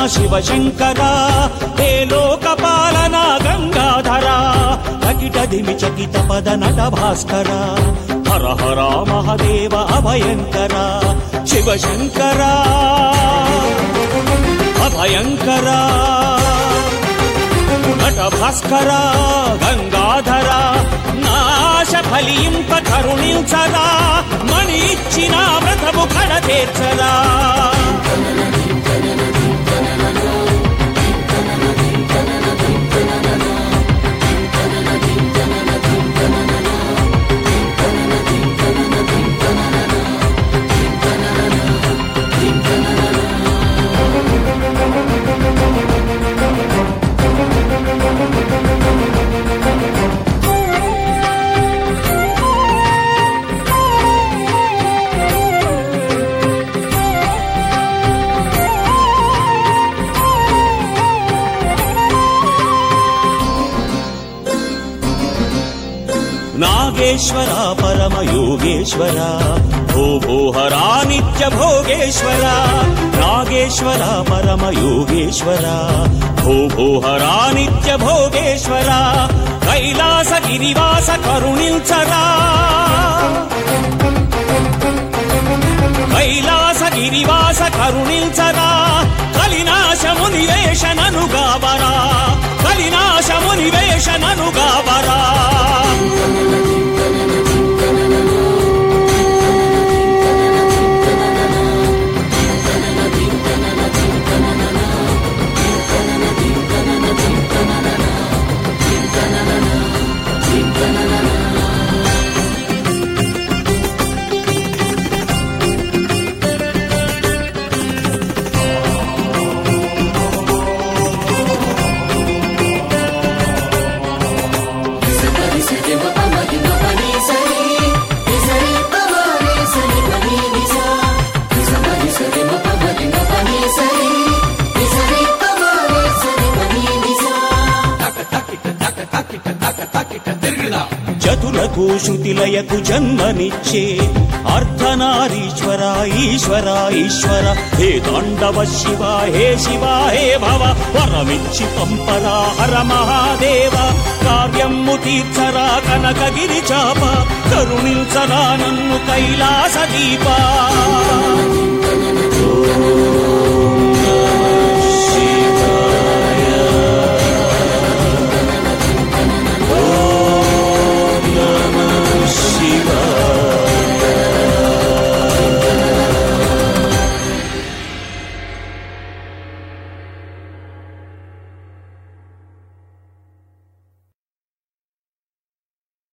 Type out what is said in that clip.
శివశంకర హే లోకపాలన గంగాధర కకిటదిమి చకిత పద నట భాస్కర హర హర మహదేవ అభయంకర శివశంకర అభయంకర నట భాస్కర గంగాధర నాశ ఫలింప కరుణించరా మణి ఇచ్చిన వ్రతము కడ తీర్చరా నాగేశ్వర పరమ యోగేశ్వర భో భోహరా నిత్య భోగేశ్వర నాగేశ్వర పరమ యోగేశ్వర భో భోహరా నిత్య భోగేశ్వర కైలాస గిరివాస కరుణించరా కైలాస గిరివాస కరుణించరా కలినాశము నివేశనను గావరా కలినాశము నివేశనను గావరా సరి సరి మ ప మ రి మ ప ని సరి ని సరి ప మ రి సరి ప ని ని సా ని స మ రి సరి మ ప మ రి మ ప ని సరి ని సరి ప మ రి సరి ప ని ని సా జతులకు శృతిలయకు జన్మనిచ్చే అర్ధనారీశ్వర ఈశ్వర ఈశ్వర హే తాండవ శివ హే శివ హే భవ వరమిచ్చి పంపరా హర మహాదేవ కార్యము తీర్చరా కనకగిరి చాప కరుణించరా నన్ను కైలాస దీపా